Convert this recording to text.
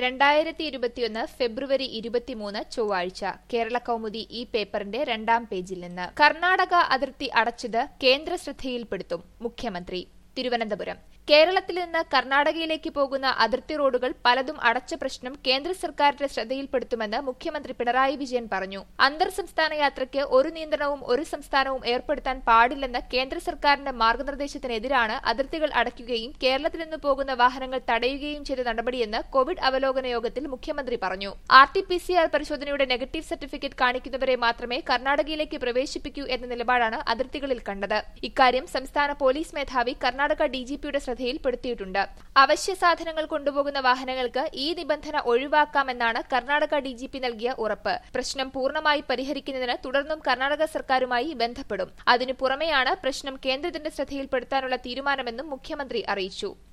രണ്ടായിരത്തി ഇരുപത്തിയൊന്ന് ഫെബ്രുവരി ഇരുപത്തിമൂന്ന് ചൊവ്വാഴ്ച കേരള കൗമുദി ഈ പേപ്പറിന്റെ രണ്ടാം പേജിൽ നിന്ന് കർണാടക അതിർത്തി അടച്ചത് കേന്ദ്ര ശ്രദ്ധയിൽപ്പെടുത്തും മുഖ്യമന്ത്രി തിരുവനന്തപുരം കേരളത്തിൽ നിന്ന് കർണാടകയിലേക്ക് പോകുന്ന അതിർത്തി റോഡുകൾ പലതും അടച്ച പ്രശ്നം കേന്ദ്ര സർക്കാരിന്റെ ശ്രദ്ധയിൽപ്പെടുത്തുമെന്ന് മുഖ്യമന്ത്രി പിണറായി വിജയൻ പറഞ്ഞു അന്തർ സംസ്ഥാന യാത്രയ്ക്ക് ഒരു നിയന്ത്രണവും ഒരു സംസ്ഥാനവും ഏർപ്പെടുത്താൻ പാടില്ലെന്ന കേന്ദ്ര സർക്കാരിന്റെ മാർഗനിർദ്ദേശത്തിനെതിരാണ് അതിർത്തികൾ അടയ്ക്കുകയും കേരളത്തിൽ നിന്ന് പോകുന്ന വാഹനങ്ങൾ തടയുകയും ചെയ്ത നടപടിയെന്ന് കോവിഡ് അവലോകന യോഗത്തിൽ മുഖ്യമന്ത്രി പറഞ്ഞു R T P C R പരിശോധനയുടെ നെഗറ്റീവ് സർട്ടിഫിക്കറ്റ് കാണിക്കുന്നവരെ മാത്രമേ കർണാടകയിലേക്ക് പ്രവേശിപ്പിക്കൂ എന്ന നിലപാടാണ് അതിർത്തികളിൽ കണ്ടത് ഇക്കാര്യം സംസ്ഥാന പോലീസ് മേധാവി കർണാടക ഡിജിപിയുടെ ശ്രദ്ധയിൽപ്പെടുത്തിയിട്ടുണ്ട് അവശ്യ സാധനങ്ങൾ കൊണ്ടുപോകുന്ന വാഹനങ്ങൾക്ക് ഈ നിബന്ധന ഒഴിവാക്കാമെന്നാണ് കർണാടക ഡിജിപി നൽകിയ ഉറപ്പ് പ്രശ്നം പൂർണ്ണമായി പരിഹരിക്കുന്നതിന് തുടർന്നും കർണാടക സർക്കാരുമായി ബന്ധപ്പെടും അതിനു പുറമെയാണ് പ്രശ്നം കേന്ദ്രത്തിന്റെ ശ്രദ്ധയിൽപ്പെടുത്താനുള്ള തീരുമാനമെന്നും മുഖ്യമന്ത്രി അറിയിച്ചു